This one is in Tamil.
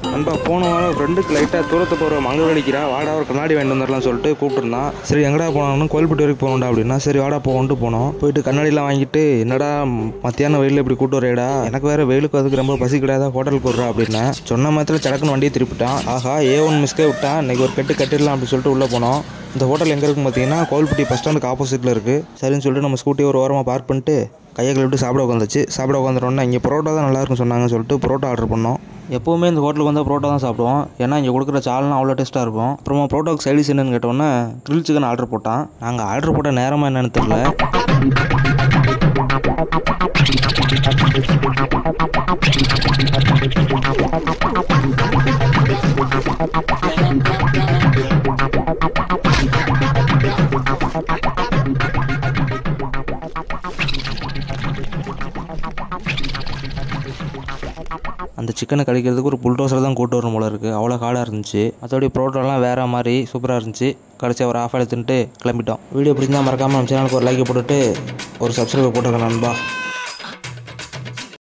நண்பா போன வாரம் ஃப்ரெண்டுக்கு லைட்டாக தூரத்தை போகிற அங்கே வலிக்கிறா வாடா ஒரு கண்ணாடி வாங்கிட்டு வந்துடலாம் சொல்லிட்டு கூப்பிட்டுருந்தான் சரி எங்கடா போனாலும் கோயில்பட்டி வரைக்கும் போகணும்டா அப்படின்னா சரி வாடா போகணுட்டு போனோம் போயிட்டு கண்ணாடிலாம் வாங்கிட்டு என்னடா மத்தியானம் வெயிலில் இப்படி கூட்டு வரேடா எனக்கு வேற வெயிலுக்கு அதுக்கு ரொம்ப பசி கிடையாது ஹோட்டலுக்கு விட்றா அப்படின்னேன் சொன்ன மாதிரி சடக்குன்னு வண்டியை திருப்பிட்டான் ஆஹா ஏ ஒன் மிஸ்கே விட்டான் இன்னைக்கு ஒரு கட்டு கட்டிடலாம் அப்படின்னு சொல்லிட்டு உள்ளே போனோம் இந்த ஹோட்டல் எங்கே இருக்குன்னு பார்த்தீங்கன்னா கோவில்பட்டி பஸ் ஸ்டாண்டுக்கு ஆப்போசிட்டில் இருக்குது சரின்னு சொல்லிட்டு நம்ம ஸ்கூட்டி ஒரு ஓரமாக பார்க் பண்ணிட்டு கையை கழுவிட்டு சாப்பிட உட்காந்துச்சு சாப்பிட உட்காந்துட்டோன்னா இங்கே பரோட்டா தான் நல்லா இருக்குன்னு சொன்னாங்க சொல்லிட்டு பரோட்டா ஆர்டர் பண்ணோம் எப்போவுமே இந்த ஹோட்டலுக்கு வந்தால் பரோட்டா தான் சாப்பிடுவோம் ஏன்னா இங்கே கொடுக்குற சால்னா அவ்வளோ டேஸ்ட்டாக இருக்கும் அப்புறமா பரோட்டாவுக்கு சைடிஸ் என்னன்னு கேட்டோன்னே க்ரில் சிக்கன் ஆர்டர் போட்டான் நாங்கள் ஆர்டர் போட்ட நேரமாக என்னன்னு தெரில அந்த சிக்கனை கழிக்கிறதுக்கு ஒரு புல்டோசர் தான் கூட்டு வரணும் போல இருக்குது அவ்வளோ காடாக இருந்துச்சு மற்றபடி பரோட்டாலாம் வேறு மாதிரி சூப்பராக இருந்துச்சு கடைசியாக ஒரு ஆஃப் எடுத்துட்டு கிளம்பிட்டோம் வீடியோ பிடிச்சிருந்தா மறக்காமல் நம்ம சேனலுக்கு ஒரு லைக் போட்டுட்டு ஒரு சப்ஸ்கிரைப் போட்டுருக்கேன் நண்பா